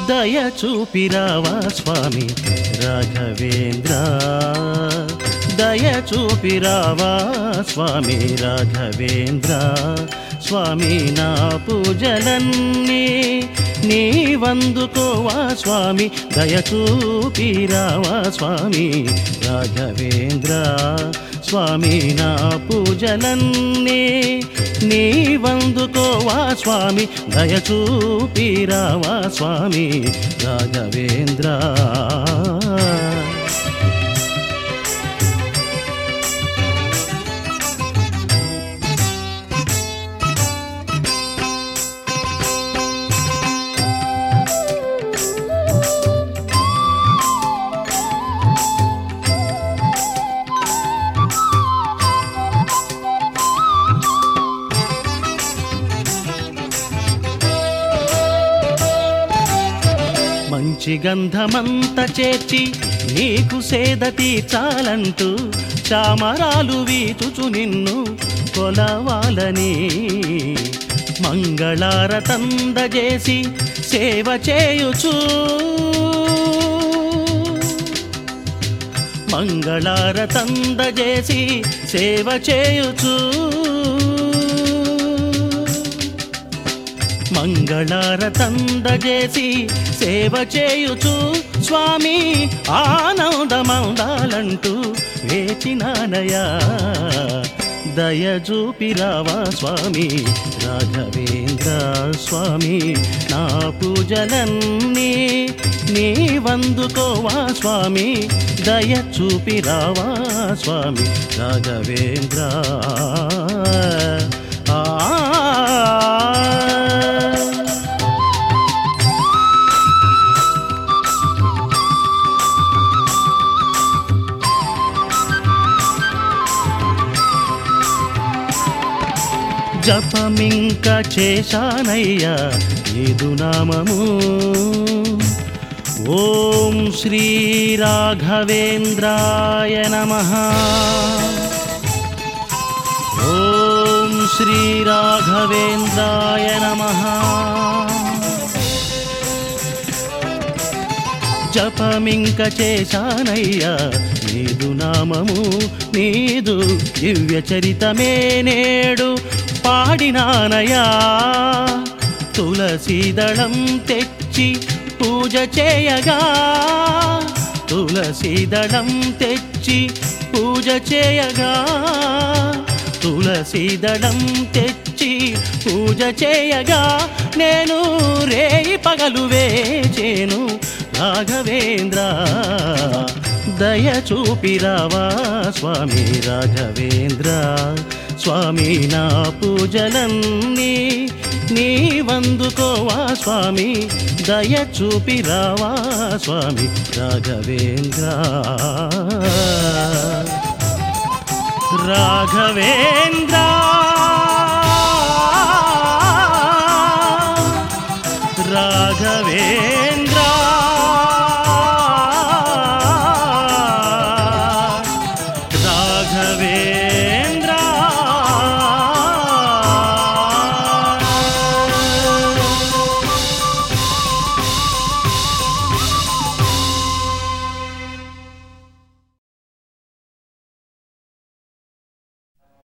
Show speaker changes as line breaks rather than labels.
దయ చూపిరావా స్వామి రాఘవేంద్ర దయ చూపిరావా స్వామి రాఘవేంద్ర స్వామి నా పూజలన్నీ నీ వందుకోవా స్వామి దయ చూపిరావా స్వామి రాఘవేంద్ర స్వామి నా పూజలన్నీ నీ వందుకోవా స్వామి దయ చూపిరావా స్వామి రాఘవేంద్ర మంచి గంధమంత చేర్చి నీకు సేద తీర్చాలంటూ చామరాలు వీచుచు నిన్ను కొలవాలని మంగళారతందజేసి సేవ చేయుచు మంగళారతందజేసి సేవ చేయుచు మంగళారతందజేసి సేవ చేయుచు స్వామి ఆనందమందాలంటూ వేచినానయా దయ చూపిరావా స్వామి రాఘవేంద్ర స్వామి నా పూజలన్నీ నీ వందుకోవా స్వామి దయ చూపిరావా స్వామి రాఘవేంద్ర ఆ జపమింక చేశానయ్యా ఏదు నామము ఓం శ్రీ రాఘవేంద్రాయ నమ ఓం శ్రీ రాఘవేంద్రాయ నమ జపమింక చేశానయ్యా నీదు నామము నీదు దివ్య చరితమే నేడు పాడినానయా తులసీదళం తెచ్చి పూజ చేయగా తులసీదళం తెచ్చి పూజ చేయగా తులసీదళం తెచ్చి పూజ చేయగా నేను రేయి పగలు వేచేను రాఘవేంద్ర దయ చూపిరావా స్వామి రాఘవేంద్ర స్వామి నా పూజలన్నీ నీ వందుకోవా స్వామి దయ చూపిరావా స్వామి రాఘవేంద్ర రాఘవేంద్ర